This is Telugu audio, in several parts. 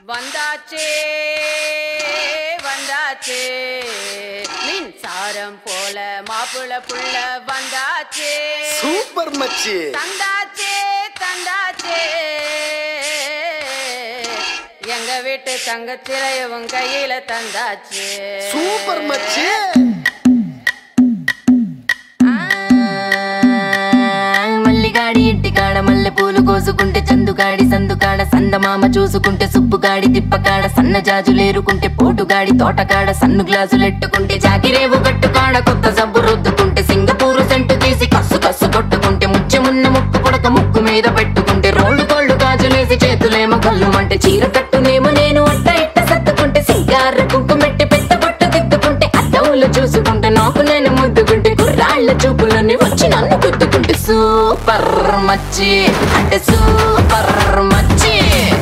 வந்தாச்சே வந்தாச்சே மின்சாரம் போல மாப்பிள புள்ள வந்தாச்சே సూపర్ మచ్చి தந்தாச்சே தந்தாச்சே எங்க வீட்டு தங்கச்சிலையவும் கையில தந்தாச்சே సూపర్ మచ్చి మల్లిగాడి ఇంటికాడ మల్లె పూలు కోసుకుంటే చందుగాడి సందుకాడ సందమామ చూసుకుంటే సుబ్బుగాడి తిప్పకాడ సన్న జాజులేరుకుంటే పోటుగాడి తోటకాడ సన్ను గ్లాసులెట్టుకుంటే జాకిరేవు కట్టుకాడ కొత్త సబ్బు రుద్దుకుంటే సింగపూరు సెంటు తీసి కస్సు కస్సు కొట్టుకుంటే ముచ్చెమున్న ముక్కు పుడక ముక్కు మీద పెట్టుకుంటే రోడ్డు కోళ్ళు గాజులేసి చేతులేమో కళ్ళుమంటే చీర కట్టునేమో నేను అట్ట ఇట్ట సర్దుకుంటే సింగార కుంకుమెట్టి పెట్ట బొట్ట దిద్దుకుంటే అద్దవులు చూసుకుంటే నాకు నేను ముద్దుకుంటే కుర్రాళ్ళ చూపులని వచ్చి నన్ను గుద్దుకుంటే సూపర్ మచ్చి అంటే సూపర్ మచ్చి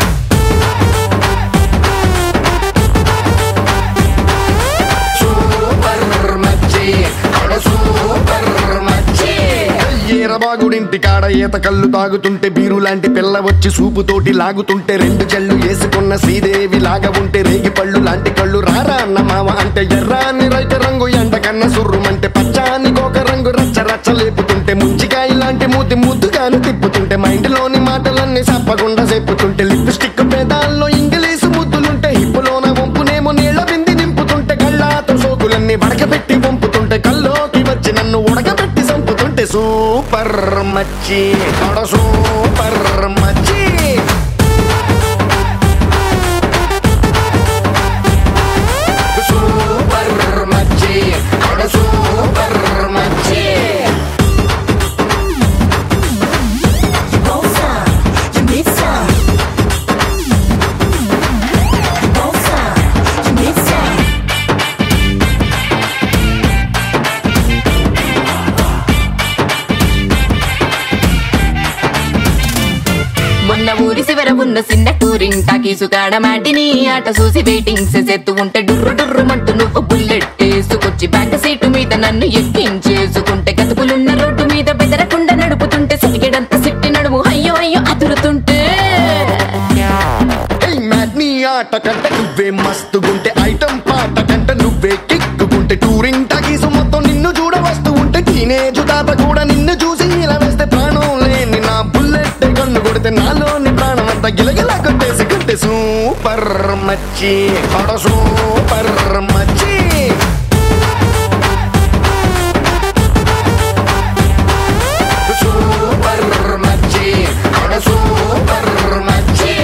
సూపర్ మచ్చి అంటే సూపర్ మచ్చి ఈరబాగుడింటి కాడ ఈత కళ్ళు తాగుతుంటే బీరు లాంటి పిల్ల వచ్చి సూపుతోటి లాగుతుంటే రెండు చెళ్ళు వేసుకున్న శ్రీదేవి లాగా ఉంటే రేగి పళ్ళు లాంటి కళ్ళు రారా అన్న మామ అంటే ఎర్రాని రైత రంగు ఎండ కన్న సుర్రుమంటే పచ్చాని కోక రంగు రచ్చ రచ్చ లేపుతుంటే ముంచికాయ లాంటి మూతి ముద్దుగాను తిప్పుతుంటే మైండ్లోని మాటలన్నీ చెప్పకుండా చెప్పుతుంటే లిప్స్టిక్ పేదాల్లో ఇంగ్లీషు ముద్దులుంటే హిప్పులోన వంపునేమో నీళ్ళ బింది నింపుతుంటే కళ్ళాతో సోకులన్నీ వడకబెట్టి వంపుతుంటే కల్లోకి వచ్చి నన్ను ఉడకబెట్టి చంపుతుంటే సూపర్ మచ్చి తొడ సూపర్ మచ్చి సూపర్ మచ్చి అంటే సూపర్ మచ్చి మొన్న ఊరి శివర ఉన్న చిన్న టూరింగ్ టాకీసు కాడ మాటిని ఆట చూసి వెయిటింగ్ చేసేత్తు ఉంటే డుర్రు డుర్రు మంటూ నువ్వు బుల్లెట్ వేసుకొచ్చి బ్యాక్ సీటు మీద నన్ను ఎక్కించేసుకుంటే కతుకులున్న రోడ్డు మీద బెదరకుండా నడుపుతుంటే సిటికెడంత సిట్టి నడుము అయ్యో అయ్యో అదురుతుంటే ఏయ్ మ్యాట్ నీ ఆట కంటే నువ్వే మస్తుగుంటే ఐటమ్ పాట కంటే నువ్వే కిక్కుకుంటే టూరింగ్ టాకీసు మొత్తం నిన్ను చూడ వస్తూ ఉంటే టీనేజ్ తాత కూడా నిన్ను చూసి ఇలా వేస్తే ప్రాణం లేని నా బుల్లెట్ కన్ను కొడితే నాలోని ప్రాణం అంతా గిలగిలా కొట్టేసి కొట్టే సూపర్ మచ్చి తొడ సూపర్ మచ్చి సూపర్ మచ్చి అంటే సూపర్ మచ్చి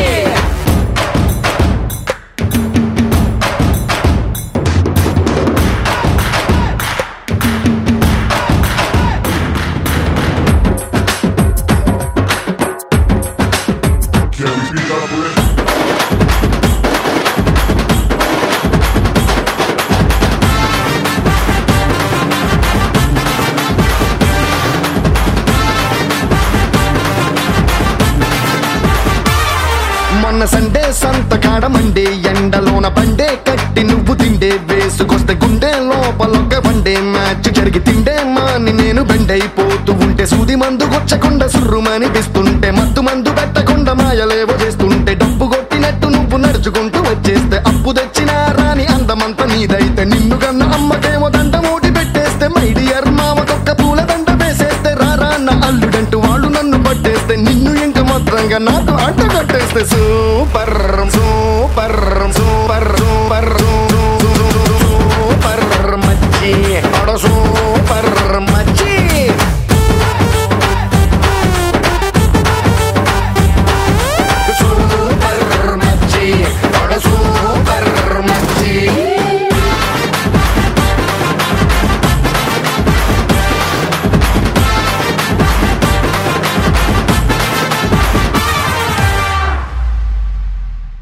మొన్న సండే సంత కాడ మండే ఎండలోన పండే కట్టి నువ్వు తిండే వేసుకొస్తే గుండె లోపలొక్క పండే మ్యాచ్ జరిగి తిండే మాని నేను బెండైపోతూ ఉంటే సూది మందు కొచ్చకుండా సుర్రుమనిపిస్తుంటే మత్తు మందు పెట్టకుండా మాయలేవో చేస్తుంటే డబ్బు కొట్టినట్టు నువ్వు నడుచుకుంటూ వచ్చేస్తే అప్పు తెచ్చిన రాని అందమంత నీదైతే నిన్ను కన్న అమ్మకేమో దండ మూటి పెట్టేస్తే మైడియర్ మామకొక్క పూల దండ వేసేస్తే రారా అన్న అల్లుడంటూ వాళ్ళు నన్ను పట్టేస్తే నిన్ను ఇంక మాత్రంగా నాకు అంట కట్టేస్తే సూపర్ సూపర్